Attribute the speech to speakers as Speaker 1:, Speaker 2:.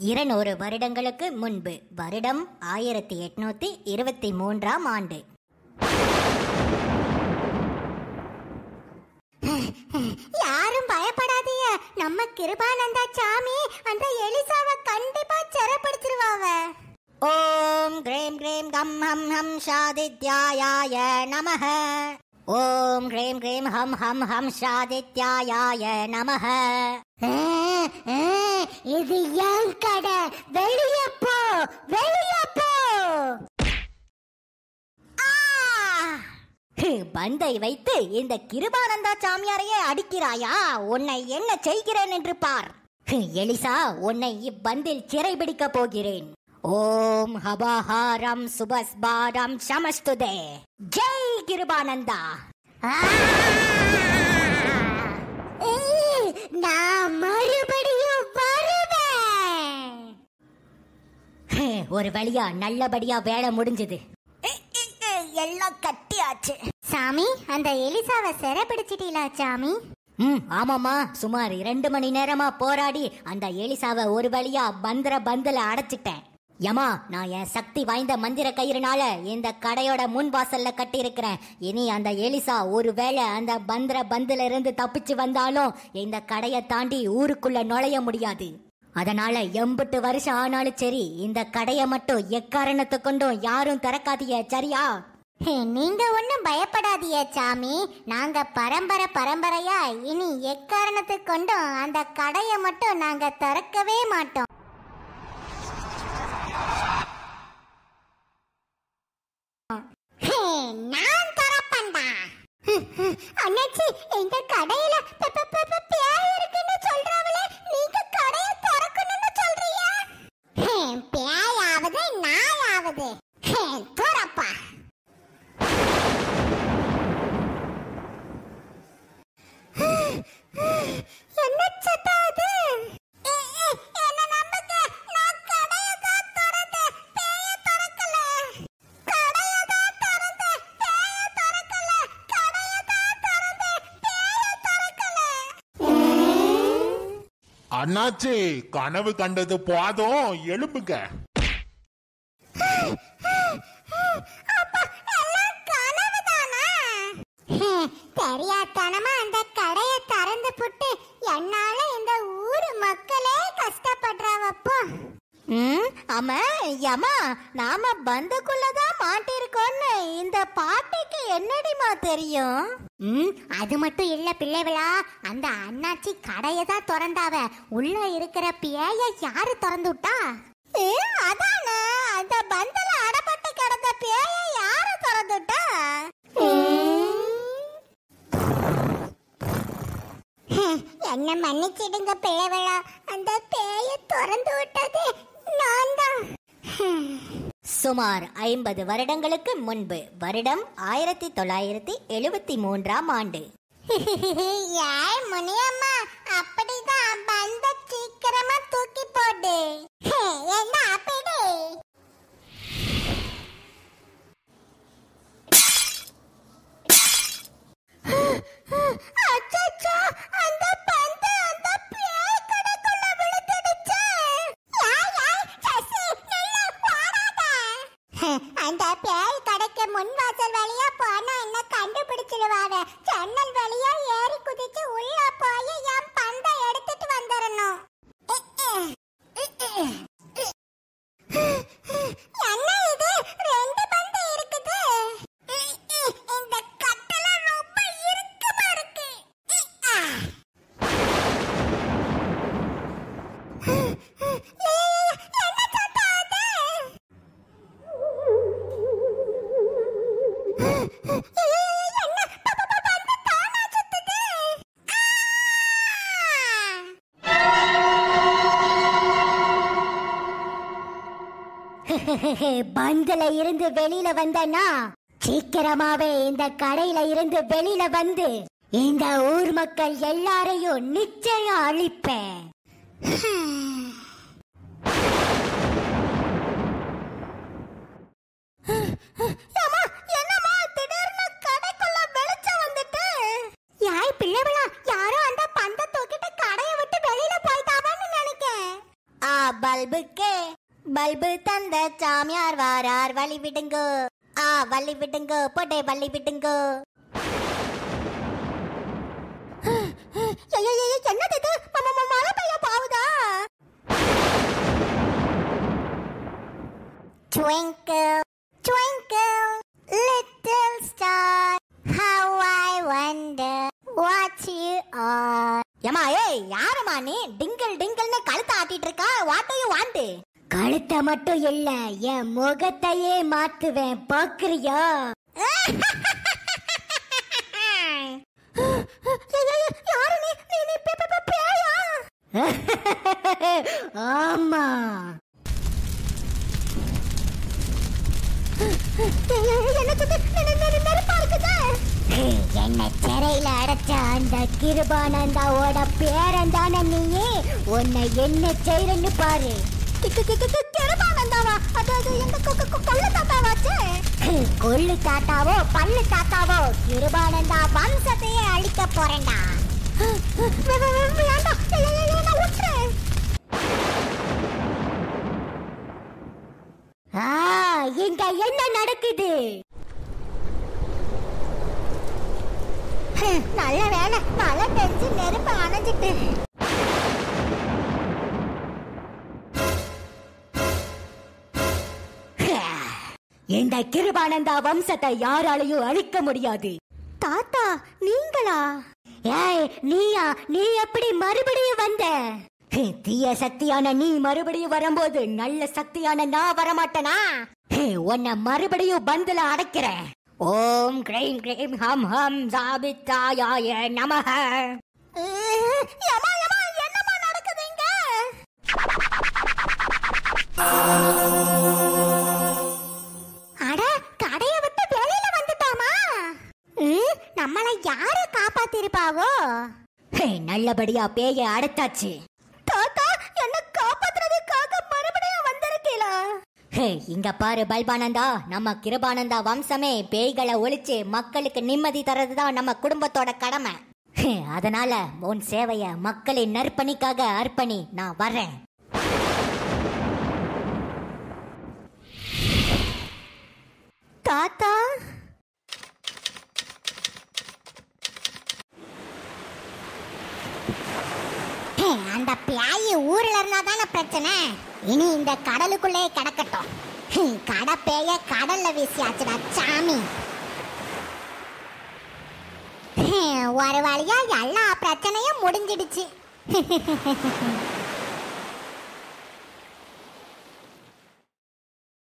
Speaker 1: இருநூறு வருடங்களுக்கு முன்பு வருடம் ஆயிரத்தி எட்நூத்தி இருபத்தி மூன்றாம் ஆண்டு
Speaker 2: யாரும் பயப்படாதீங்க நம்ம கிருபானந்தா சாமி அந்த எலிசாவை கண்டிப்பா சிறைப்படுத்திருவாவ
Speaker 1: ஓம் கிரீம் கிரீம் கம் ஹம் ஹம் ஷாதித்யாயாய நமः ஓம் கிரீம் கிரீம் ஹம் ஹம் ஹம் ஷாதித்யாயாய நமः
Speaker 2: இது என் கடை வெளியே போ வெளியே போ
Speaker 1: ஹு, பந்தை வைத்து இந்த கிருபானந்தா சாமியாரையே அடிக்கிறாயா உன்னை என்ன செய்கிறேன் என்று பார் ஹு, எலிசா உன்னை இப்பந்தில் சிறைபிடிக்க போகிறேன் ஓம் ஹபாஹாரம் சுபஸ்பாரம் சமஸ்துதே ஜெய் கிருபானந்தா
Speaker 2: ஏய், நான் மறுபடியும் வருவேன்
Speaker 1: ஹு, ஒரு வழியா நல்லபடியா வேலை முடிஞ்சது எல்லாம் கட்டியாச்சு
Speaker 2: சாமி அந்த எலிசாவை சிறைப்பிடிச்சிட்டீங்களா சாமி
Speaker 1: ம் ஆமாமா சுமார் இரண்டு மணி நேரமா போராடி அந்த எலிசாவை ஒரு வழியா பந்திர பந்துல அடைச்சிட்டேன் யமா நான் என் சக்தி வாய்ந்த மந்திர கயிறுனால இந்த கடையோட முன் வாசல்ல கட்டி இருக்கிறேன் இனி அந்த எலிசா ஒருவேளை அந்த பந்திர பந்துல இருந்து தப்பிச்சு வந்தாலும் இந்த கடையை தாண்டி ஊருக்குள்ள நுழைய முடியாது அதனால எம்புட்டு வருஷம் ஆனாலும் சரி இந்த கடையை மட்டும் எக்காரணத்தை கொண்டும் யாரும் திறக்காதீங்க சரியா
Speaker 2: ஹே, நீங்க ஒண்ணும் பயப்படாதீங்க சாமி நாங்க பரம்பரை பரம்பரையா இனி எக்காரணத்தை கொண்டும் அந்த கடையை மட்டும் நாங்க திறக்கவே மாட்டோம் ஹே, நான் திறப்பேன்டா அண்ணாச்சி இந்த கடையில ப- ப- ப- ப- பேய் இருக்குன்னு சொல்றாங்களே நீங்க கடையை திறக்கணும்னு சொல்றியா ஹே, பேயாவது நாயாவது ஹே, துறப்பா என்ன சத்தம் அது என்ன நம்புங்க நான் கடையை தான் திறந்தேன் பேய திறக்கல கடையை தான் திறந்தேன் பேய திறக்கல கடையை தான் திறந்தேன் பேய திறக்கல
Speaker 3: அண்ணாச்சி கனவு கண்டது போதும் எழுப்புங்க
Speaker 2: எல்லாம் கனவுதானா? தெரியாத்தனமா அந்த கடையை திறந்து புட்டு என்னால இந்த ஊரு மக்களே கஷ்டப்படுறாவப்போ
Speaker 1: ம் ஆமா யமா நாம பந்துக்குள்ளதான் மாட்டிருக்கோம்னு இந்த பாட்டிக்கு என்னடிமா தெரியும்
Speaker 2: ம் அது மட்டும் இல்ல பிள்ளைகளா அந்த அண்ணாச்சி கடையை தான் திறந்தாவ உள்ள இருக்கிற பேய யாரு திறந்து விட்டா
Speaker 1: ஏ, அதானே அந்த பந்துல அடப்பட்டு கிடந்த பேய யாரு திறந்துட்டா
Speaker 2: என்ன மன்னிச்சிடுங்க பிள்ளைகளா அந்த பேய திறந்து விட்டது நான் தான்
Speaker 1: சுமார் ஐம்பது வருடங்களுக்கு முன்பு வருடம் ஆயிரத்தி தொள்ளாயிரத்தி எழுபத்தி மூன்றாம் ஆண்டு
Speaker 2: ஏய் முனியம்மா அப்படிதான் பந்த சீக்கிரமா தூக்கி போடு ஹே, என்ன அப்படி அச்சச்சோ, அந்த பந்து அந்த பேய் கடைக்குள்ள விழுந்துடுச்சு. ஏய், ஏய், சசி, நில்லு, ஓடாத. அந்த பேய் கடைக்கு முன் வாசல் வழியா போனா என்ன கண்டுபிடிச்சிடுவாங்க ஜன்னல் வழியா ஏறி குதிச்சு உள்ள போய் என் பந்தை எடுத்துட்டு வந்துடணும் என்ன இது ரெண்டு பந்து இருக்குது இந்த கட்டெல்லாம் ரொம்ப இறுக்கமா இருக்கு என்ன சத்தம் அது
Speaker 1: பந்துல இருந்து வெளியில வந்தனா சீக்கிரமாவே இந்த கடையில இருந்து வெளியில வந்து இந்த ஊர் மக்கள் எல்லாரையும் நிச்சயம் அழிப்பேன்
Speaker 2: என்னம்மா திடீர்னு கடைக்குள்ள வெளிச்சம் வந்துட்டு யாய் பிள்ளைகளா யாரோ அந்த பந்த தூக்கிட்டு கடையை விட்டு வெளியில போயிட்டாவன்னு நினைக்கேன்
Speaker 1: ஆ பல் பல்புக்கு பல்பு தந்த சாமியார் வாரார் வழி விடுங்கோ ஆ வழி விடுங்கோ போட்டே வழி விடுங்கோ என்னது இது மழை பெய்ய போகுதா
Speaker 2: Twinkle, twinkle, little star, how I wonder what you are.
Speaker 1: ஏமா ஏய் யாரம்மா நீ டிங்கிள் டிங்கிள்னு கழுத்தை ஆட்டிட்டு இருக்கா வாட்டையும் வாண்டு கழுத்தை மட்டும் இல்ல என் முகத்தையே மாத்துவேன் பாக்குறியா யாரு நீ நீ நீ பே பே பேயா ஆமா
Speaker 2: என்ன சிறையில அடைச்ச அந்த கிருபானந்தாவோட பேரன் தானே நீயே உன்னை என்ன செய்யறன்னு பாரு
Speaker 1: கிருபானந்தாவா அது அது எங்க கொள்ளு தாத்தாவாச்சே
Speaker 2: கொள்ளு தாத்தாவோ பல்லு தாத்தாவோ கிருபானந்தா வம்சத்தையே அழிக்க போறேன்டா
Speaker 1: வேண்டாம் நான் விட்டுறேன் ஆ இங்க என்ன நடக்குது நல்ல வேலை மழை பெஞ்சு நெருப்பு அணைஞ்சிட்டு இந்த கிருபானந்தா வம்சத்தை யாராலையும் அழிக்க முடியாது தாத்தா நீங்களா ஏய் நீயா நீ எப்படி மறுபடியும் வந்த ஹே, தீய சக்தியான நீ மறுபடியும் வரும்போது நல்ல சக்தியான நான் வரமாட்டேனா ஹே, உன்னை மறுபடியும் பந்துல அடைக்கிறேன் ஓம் கிரீம் கிரீம் ஹம் ஹம் சாபித்தாயாய நமஹ என்னமா நடக்குது இங்க
Speaker 2: அட கடைய விட்டு வெளியில வந்துட்டாமா ம், நம்மள யாரு காப்பாத்திருப்பாவோ
Speaker 1: ஹே, நல்லபடியா பேய அடைத்தாச்சு தாத்தா என்ன காப்பாத்துறதுக்காக மறுபடியும் வந்திருக்கீங்களா ஹே இங்க பாரு பல்பானந்தா நம்ம கிருபானந்தா வம்சமே பேய்களை ஒழிச்சு மக்களுக்கு நிம்மதி தரதுதான் நம்ம குடும்பத்தோட கடமை ஹே, அதனால உன் சேவைய மக்களின் நற்பணிக்காக அர்ப்பணி நான் வர்றேன் தாத்தா
Speaker 2: ஹே, அந்த பியாயி ஊர்ல இருந்தா தானே பிரச்சனை இனி இந்த கடலுக்குள்ளே கிடக்கட்டும் ஹே, கடை பேய கடல்ல வீசியாச்சுடா சாமி ஹே, ஒரு வழியா எல்லா பிரச்சனையும் முடிஞ்சிடுச்சு